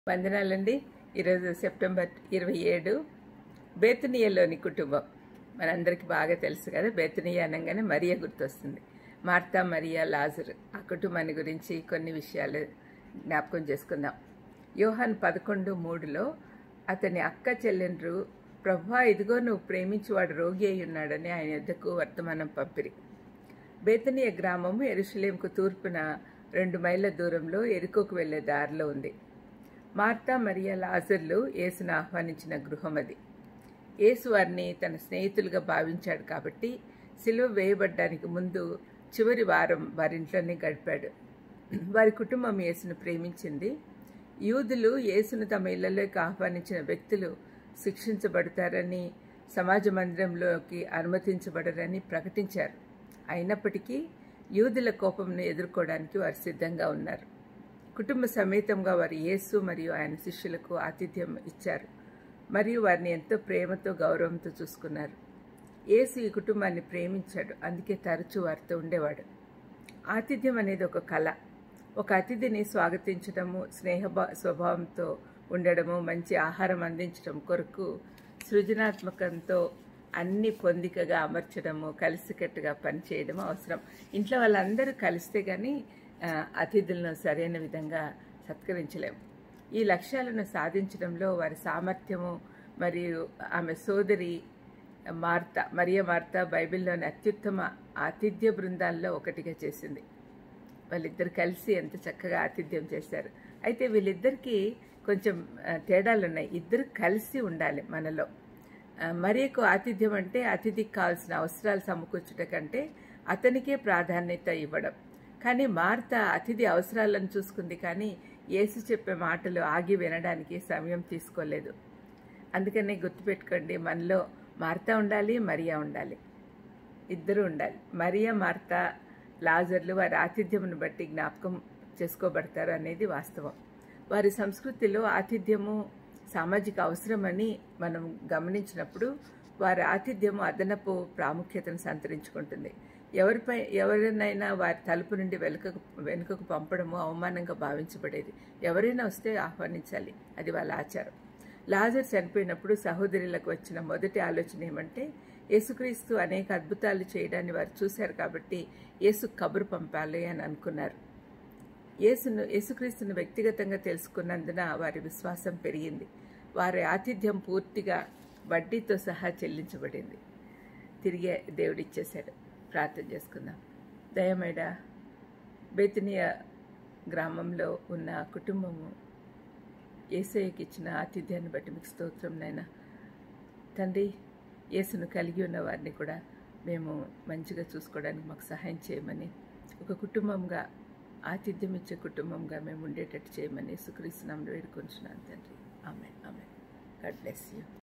వందనాలండి ఈరోజు సెప్టెంబర్ ఇరవై ఏడు బేతనీయలోని కుటుంబం మనందరికీ బాగా తెలుసు కదా బేతనీయ అనగానే మరియ గుర్తొస్తుంది మార్తా మరియా లాజర్ ఆ కుటుంబాన్ని గురించి కొన్ని విషయాలు జ్ఞాపకం చేసుకుందాం యోహాన్ పదకొండు మూడులో అతని అక్క చెల్లెండ్రు ప్రభా ఇదిగో నువ్వు ప్రేమించువాడు రోగి అయి ఉన్నాడని ఆయన యొద్దకు వర్తమానం పంపిరి బేతనీయ గ్రామము ఎరుషలేంకు తూర్పున రెండు మైళ్ళ దూరంలో ఎరుకోకు వెళ్లే దారిలో ఉంది మార్తా మరియా లాజర్లు యేసును ఆహ్వానించిన గృహం అది యేసు వారిని తన స్నేహితులుగా భావించాడు కాబట్టి సిలువ వేయబడ్డానికి ముందు చివరి వారం వారింట్లోనే గడిపాడు వారి కుటుంబం యేసును ప్రేమించింది యూదులు యేసును తమ ఇళ్లలోకి ఆహ్వానించిన వ్యక్తులు శిక్షించబడతారని సమాజ మందిరంలోకి అనుమతించబడరని ప్రకటించారు అయినప్పటికీ యూదుల కోపంను ఎదుర్కోవడానికి వారు సిద్ధంగా ఉన్నారు కుటుంబ సమేతంగా వారు యేసు మరియు ఆయన శిష్యులకు ఆతిథ్యం ఇచ్చారు మరియు వారిని ఎంతో ప్రేమతో గౌరవంతో చూసుకున్నారు యేసు ఈ కుటుంబాన్ని ప్రేమించాడు అందుకే తరచూ వారితో ఉండేవాడు ఆతిథ్యం అనేది ఒక కళ ఒక అతిథిని స్వాగతించడము స్నేహ స్వభావంతో ఉండడము మంచి ఆహారం అందించడం కొరకు సృజనాత్మకంతో అన్ని పొందికగా అమర్చడము కలిసికట్టుగా పనిచేయడము అవసరం ఇంట్లో వాళ్ళందరూ కలిస్తే కానీ అతిథులను సరైన విధంగా సత్కరించలేము ఈ లక్ష్యాలను సాధించడంలో వారి సామర్థ్యము మరియు ఆమె సోదరి మార్త మరియ మార్త బైబిల్లోని అత్యుత్తమ ఆతిథ్య బృందాల్లో ఒకటిగా చేసింది వాళ్ళిద్దరు కలిసి ఎంత చక్కగా ఆతిథ్యం చేశారు అయితే వీళ్ళిద్దరికీ కొంచెం తేడాలు ఉన్నాయి ఇద్దరు కలిసి ఉండాలి మనలో మరియకు ఆతిథ్యం అంటే అతిథికి కావాల్సిన అవసరాలు సమకూర్చుట కంటే అతనికే ప్రాధాన్యత ఇవ్వడం కానీ మార్త అతిథి అవసరాలను చూసుకుంది కానీ యేసు చెప్పే మాటలు ఆగి వినడానికి సమయం తీసుకోలేదు అందుకనే గుర్తుపెట్టుకోండి మనలో మార్తా ఉండాలి మరియా ఉండాలి ఇద్దరు ఉండాలి మరియా మార్తా లాజర్లు వారి ఆతిథ్యమును బట్టి జ్ఞాపకం చేసుకోబడతారు అనేది వాస్తవం వారి సంస్కృతిలో ఆతిథ్యము సామాజిక అవసరమని మనం గమనించినప్పుడు వారి ఆతిథ్యము అదనపు ప్రాముఖ్యతను సంతరించుకుంటుంది ఎవరిపై ఎవరినైనా వారి తలుపు నుండి వెనుకకు వెనుకకు పంపడము అవమానంగా భావించబడేది ఎవరైనా వస్తే ఆహ్వానించాలి అది వాళ్ళ ఆచారం లాజర్ చనిపోయినప్పుడు సహోదరులకు వచ్చిన మొదటి ఆలోచన ఏమంటే యేసుక్రీస్తు అనేక అద్భుతాలు చేయడాన్ని వారు చూశారు కాబట్టి యేసు కబురు పంపాలి అని అనుకున్నారు యేసును యేసుక్రీస్తును వ్యక్తిగతంగా తెలుసుకున్నందున వారి విశ్వాసం పెరిగింది వారి ఆతిథ్యం పూర్తిగా వడ్డీతో సహా చెల్లించబడింది తిరిగే దేవుడిచ్చేశాడు ప్రార్థన చేసుకుందాం దయమేడ బేతనీయ గ్రామంలో ఉన్న కుటుంబము ఏసయ్యకి ఇచ్చిన ఆతిథ్యాన్ని బట్టి మీకు స్తోత్రం నైనా తండ్రి యేసును కలిగి ఉన్న వారిని కూడా మేము మంచిగా చూసుకోవడానికి మాకు సహాయం చేయమని ఒక కుటుంబంగా ఆతిథ్యం ఇచ్చే కుటుంబంగా మేము ఉండేటట్టు చేయమని సుక్రీస్తునామని వేడుకొంచున్నాను తండ్రి ఆమె ఆమె గాడ్ బ్లెస్ యూ